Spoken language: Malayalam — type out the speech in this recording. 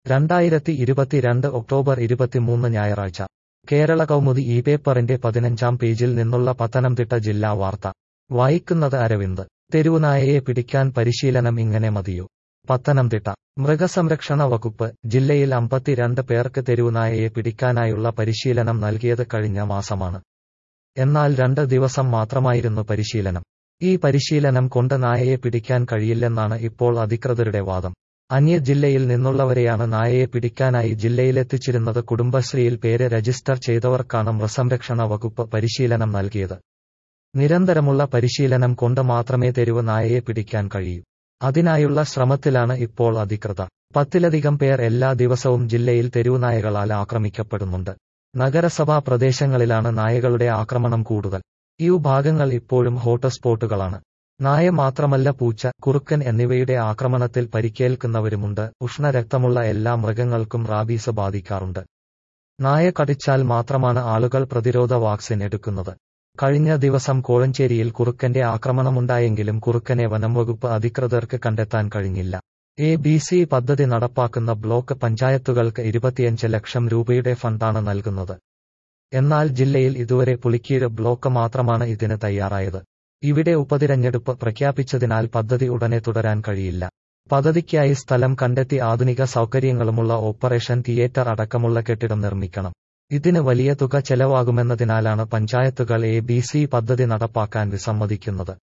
രണ്ടായിരത്തി ഇരുപത്തിരണ്ട് ഒക്ടോബർ ഇരുപത്തിമൂന്ന് ഞായറാഴ്ച കേരള കൗമുദി ഈ പേപ്പറിന്റെ പതിനഞ്ചാം പേജിൽ നിന്നുള്ള പത്തനംതിട്ട ജില്ലാ വാർത്ത വായിക്കുന്നത് അരവിന്ദ് തെരുവുനായയെ പിടിക്കാൻ പരിശീലനം ഇങ്ങനെ മതിയോ പത്തനംതിട്ട മൃഗസംരക്ഷണ വകുപ്പ് ജില്ലയിൽ അമ്പത്തിരണ്ട് പേർക്ക് തെരുവുനായയെ പിടിക്കാനായുള്ള പരിശീലനം നൽകിയത് കഴിഞ്ഞ മാസമാണ് എന്നാൽ രണ്ട് ദിവസം മാത്രമായിരുന്നു പരിശീലനം ഈ പരിശീലനം കൊണ്ട് നായയെ പിടിക്കാൻ കഴിയില്ലെന്നാണ് ഇപ്പോൾ അധികൃതരുടെ വാദം അന്യ ജില്ലയിൽ നിന്നുള്ളവരെയാണ് നായയെ പിടിക്കാനായി ജില്ലയിലെത്തിച്ചിരുന്നത് കുടുംബശ്രീയിൽ പേര് രജിസ്റ്റർ ചെയ്തവർക്കാണ് മൃഗസംരക്ഷണ വകുപ്പ് പരിശീലനം നൽകിയത് നിരന്തരമുള്ള പരിശീലനം കൊണ്ട് മാത്രമേ തെരുവ് നായയെ പിടിക്കാൻ കഴിയൂ അതിനായുള്ള ശ്രമത്തിലാണ് ഇപ്പോൾ അധികൃതർ പത്തിലധികം പേർ എല്ലാ ദിവസവും ജില്ലയിൽ തെരുവുനായകളാൽ ആക്രമിക്കപ്പെടുന്നുണ്ട് നഗരസഭാ പ്രദേശങ്ങളിലാണ് നായകളുടെ ആക്രമണം കൂടുതൽ ഈ ഭാഗങ്ങൾ ഇപ്പോഴും ഹോട്ട്സ്പോട്ടുകളാണ് നായ മാത്രമല്ല പൂച്ച കുറുക്കൻ എന്നിവയുടെ ആക്രമണത്തിൽ പരിക്കേൽക്കുന്നവരുമുണ്ട് ഉഷ്ണരക്തമുള്ള എല്ലാ മൃഗങ്ങൾക്കും റാബീസ് ബാധിക്കാറുണ്ട് നായ കടിച്ചാൽ മാത്രമാണ് ആളുകൾ പ്രതിരോധ വാക്സിൻ എടുക്കുന്നത് കഴിഞ്ഞ ദിവസം കോഴഞ്ചേരിയിൽ കുറുക്കന്റെ ആക്രമണമുണ്ടായെങ്കിലും കുറുക്കനെ വനംവകുപ്പ് അധികൃതർക്ക് കണ്ടെത്താൻ കഴിഞ്ഞില്ല എ ബി സി പദ്ധതി നടപ്പാക്കുന്ന ബ്ലോക്ക് പഞ്ചായത്തുകൾക്ക് ഇരുപത്തിയഞ്ച് ലക്ഷം രൂപയുടെ ഫണ്ടാണ് നൽകുന്നത് എന്നാൽ ജില്ലയിൽ ഇതുവരെ പുലിക്കീഴ് ബ്ലോക്ക് മാത്രമാണ് ഇതിന് തയ്യാറായത് ഇവിടെ ഉപതിരഞ്ഞെടുപ്പ് പ്രഖ്യാപിച്ചതിനാൽ പദ്ധതി ഉടനെ തുടരാൻ കഴിയില്ല പദ്ധതിക്കായി സ്ഥലം കണ്ടെത്തി ആധുനിക സൗകര്യങ്ങളുമുള്ള ഓപ്പറേഷൻ തിയേറ്റർ അടക്കമുള്ള കെട്ടിടം നിർമ്മിക്കണം ഇതിന് വലിയ തുക ചെലവാകുമെന്നതിനാലാണ് പഞ്ചായത്തുകൾ എ ബി സി പദ്ധതി നടപ്പാക്കാൻ വിസമ്മതിക്കുന്നത്